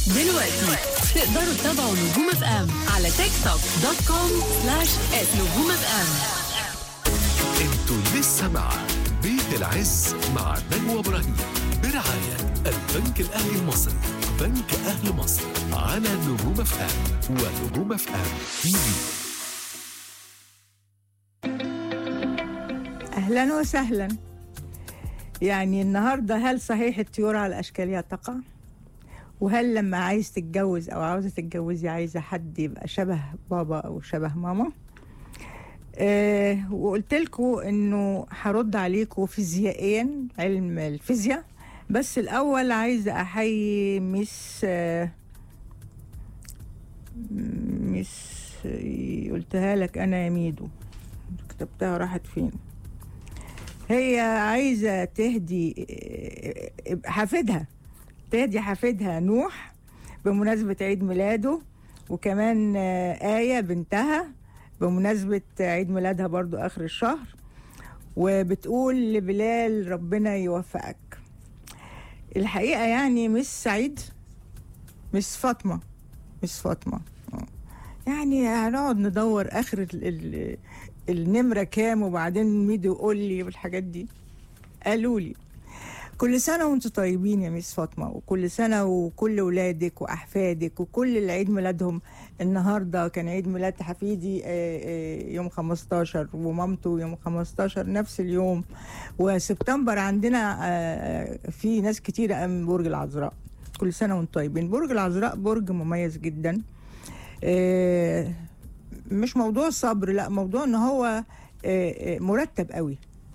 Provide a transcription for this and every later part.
دلوقتي تقدروا تتابعوا نجوم اف ام على تيك توك دوت كوم سلاش ات نجوم اف ام انتوا لسه مع بيت العز مع نجوى ابراهيم برعاية البنك الأهلي المصري بنك أهل مصر على نجوم اف ام ونجوم اف ام تي في اهلا وسهلا يعني النهارده هل صحيح الطيور على اشكالها تقع وهل لما عايز تتجوز او عاوزه تتجوزي عايزه حد يبقى شبه بابا او شبه ماما أه وقلت لكم انه هرد عليكم فيزيائيا علم الفيزياء بس الاول عايزه احيي ميس آه، ميس قلتها لك انا يا ميدو كتبتها راحت فين هي عايزة تهدي آه، حفيدها تهدي حفيدها نوح بمناسبة عيد ميلاده وكمان آه، آية بنتها بمناسبة عيد ميلادها برضو آخر الشهر وبتقول لبلال ربنا يوفقك الحقيقة يعني مش سعيد مش فاطمة مش فاطمة آه. يعني هنقعد ندور آخر ال ال النمرة كام وبعدين ميدو يقول لي والحاجات دي قالوا لي كل سنة وانتم طيبين يا ميس فاطمة وكل سنة وكل ولادك وأحفادك وكل اللي عيد ميلادهم النهاردة كان عيد ميلاد حفيدي آه، آه، يوم 15 ومامته يوم 15 نفس اليوم وسبتمبر عندنا آه، في ناس كتيرة من برج العذراء كل سنة وانتم طيبين برج العذراء برج مميز جدا آه، مش موضوع صبر لا موضوع ان هو آه، آه، مرتب قوي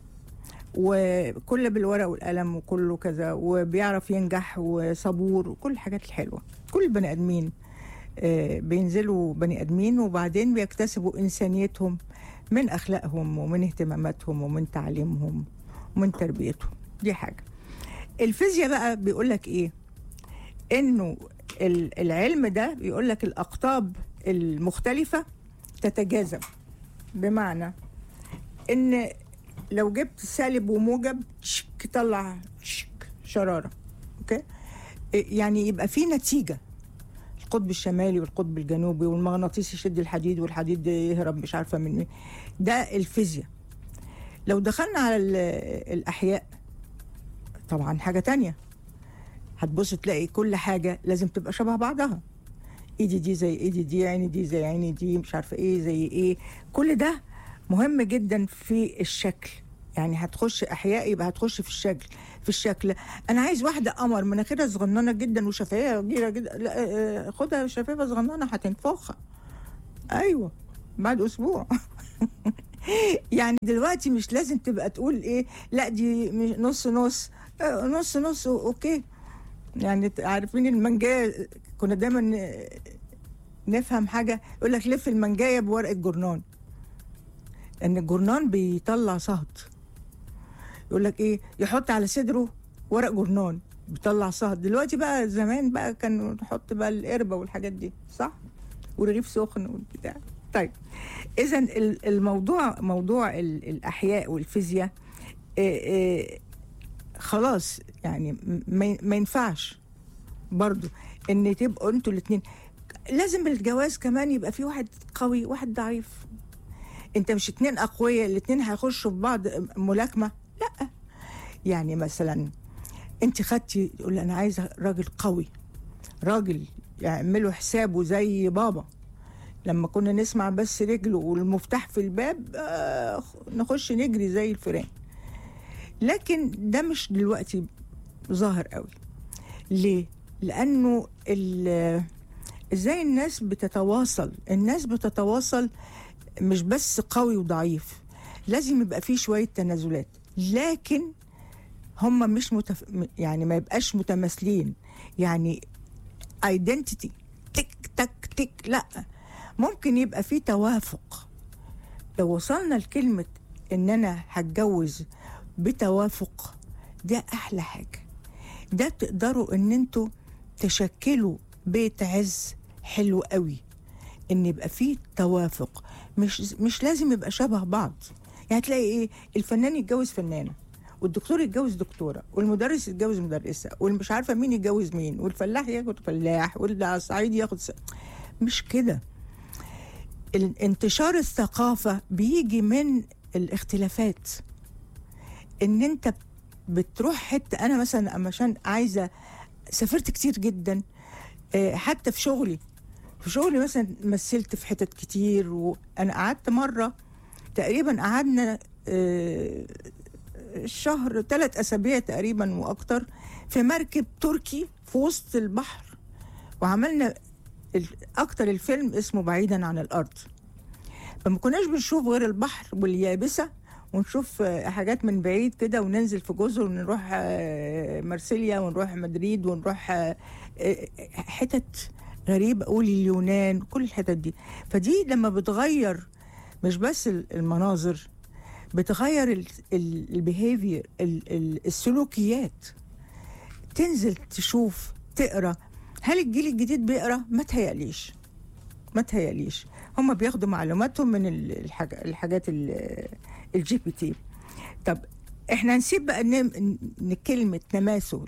وكل بالورق والقلم وكله كذا وبيعرف ينجح وصبور وكل الحاجات الحلوه كل البني ادمين آه، بينزلوا بني ادمين وبعدين بيكتسبوا انسانيتهم من اخلاقهم ومن اهتماماتهم ومن تعليمهم ومن تربيتهم دي حاجه الفيزياء بقى بيقول لك ايه انه ال- العلم ده بيقول لك الاقطاب المختلفه تتجاذب بمعنى ان لو جبت سالب وموجب شك طلع شك شراره اوكي إيه يعني يبقى في نتيجه القطب الشمالي والقطب الجنوبي والمغناطيس يشد الحديد والحديد يهرب مش عارفه من مين ده الفيزياء لو دخلنا على ال- الاحياء طبعا حاجه تانية هتبص تلاقي كل حاجه لازم تبقى شبه بعضها ايدي دي زي ايدي دي عيني دي زي عيني دي مش عارفه ايه زي ايه كل ده مهم جدا في الشكل يعني هتخش احياء يبقى هتخش في الشكل في الشكل انا عايز واحده قمر مناخيرها صغننه جدا وشفايفها كبيره جدا لا آه، خدها شفايفها صغننه هتنفخها ايوه بعد اسبوع يعني دلوقتي مش لازم تبقى تقول ايه لا دي مش- نص نص آه، نص نص اوكي يعني ت- عارفين المانجايه كنا دايما ن- نفهم حاجه يقول لك لف المانجايه بورق الجرنان ان الجرنان بيطلع صهد يقول لك ايه يحط على صدره ورق جرنان بيطلع صهد دلوقتي بقى زمان بقى كانوا نحط بقى القربه والحاجات دي صح ورغيف سخن والبتاع طيب اذا ال- الموضوع موضوع ال- الاحياء والفيزياء إيه إيه خلاص يعني م- ما ما ينفعش برضو ان تبقوا انتوا الاثنين لازم الجواز كمان يبقى في واحد قوي واحد ضعيف انت مش اتنين اقوياء الاتنين هيخشوا في بعض ملاكمه لا يعني مثلا انت خدتي تقول انا عايزه راجل قوي راجل يعملوا حسابه زي بابا لما كنا نسمع بس رجله والمفتاح في الباب آه نخش نجري زي الفيران لكن ده مش دلوقتي ظاهر قوي ليه لانه ال- ازاي الناس بتتواصل الناس بتتواصل مش بس قوي وضعيف لازم يبقى فيه شويه تنازلات لكن هم مش متف... يعني ما يبقاش متماثلين يعني ايدنتيتي تك تك تك لا ممكن يبقى في توافق لو وصلنا لكلمة ان انا هتجوز بتوافق ده احلى حاجة ده تقدروا ان انتوا تشكلوا بيت عز حلو قوي ان يبقى فيه توافق مش مش لازم يبقى شبه بعض يعني تلاقي ايه الفنان يتجوز فنانه والدكتور يتجوز دكتوره والمدرس يتجوز مدرسه والمش عارفه مين يتجوز مين والفلاح ياخد فلاح والصعيدي ياخد س... مش كده ال- انتشار الثقافه بيجي من الاختلافات ان انت بتروح حته انا مثلا عشان عايزه سافرت كتير جدا آه، حتى في شغلي في شغلي مثلا مثلت في حتت كتير وانا قعدت مره تقريبا قعدنا آه، شهر ثلاث اسابيع تقريبا واكتر في مركب تركي في وسط البحر وعملنا ال- اكتر الفيلم اسمه بعيدا عن الارض فما كناش بنشوف غير البحر واليابسه ونشوف آه، حاجات من بعيد كده وننزل في جزر ونروح آه، مرسيليا ونروح مدريد ونروح آه، آه، حتت غريبة قول اليونان كل الحتت دي فدي لما بتغير مش بس ال- المناظر بتغير البيهيفير السلوكيات تنزل تشوف تقرا هل الجيل الجديد بيقرا ما تهيأليش ما تهيأليش هم بياخدوا معلوماتهم من ال- الحاج- الحاجات ال- الجي بي تي طب احنا نسيب بقى نم- ن- كلمة تماثل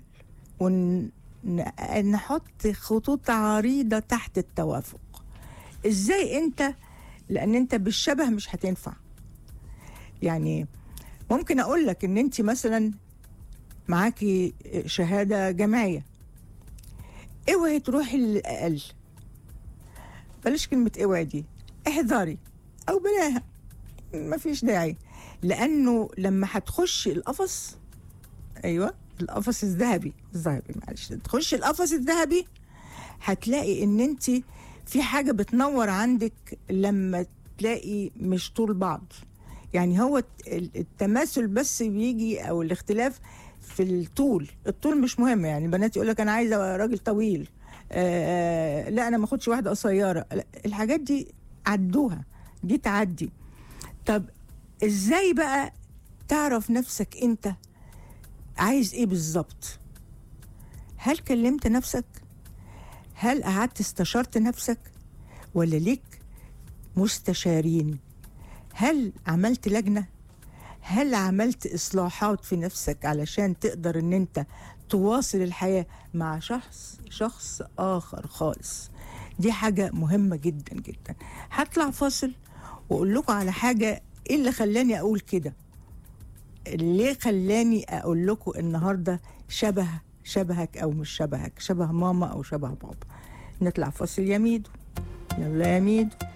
ونحط خطوط عريضة تحت التوافق ازاي انت لان انت بالشبه مش هتنفع يعني ممكن اقول لك ان انت مثلا معاكي شهادة جامعية اوعي تروحي للأقل بلاش كلمة اوعي دي احذري او بلاها مفيش داعي لانه لما هتخشي القفص ايوه القفص الذهبي الذهبي معلش تخشي القفص الذهبي هتلاقي ان انت في حاجه بتنور عندك لما تلاقي مش طول بعض يعني هو الت- التماثل بس بيجي او الاختلاف في الطول الطول مش مهم يعني البنات يقول لك انا عايزه راجل طويل آه لا انا ما اخدش واحده قصيره لا، الحاجات دي عدوها دي تعدي طب ازاي بقى تعرف نفسك انت عايز ايه بالظبط هل كلمت نفسك هل قعدت استشرت نفسك ولا ليك مستشارين هل عملت لجنه هل عملت اصلاحات في نفسك علشان تقدر ان انت تواصل الحياه مع شخص شخص اخر خالص دي حاجه مهمه جدا جدا هطلع فاصل واقول لكم على حاجه ايه اللي خلاني اقول كده ليه خلاني اقول لكم النهارده شبه شبهك او مش شبهك شبه ماما او شبه بابا نطلع فاصل يا ميدو يلا يا ميدو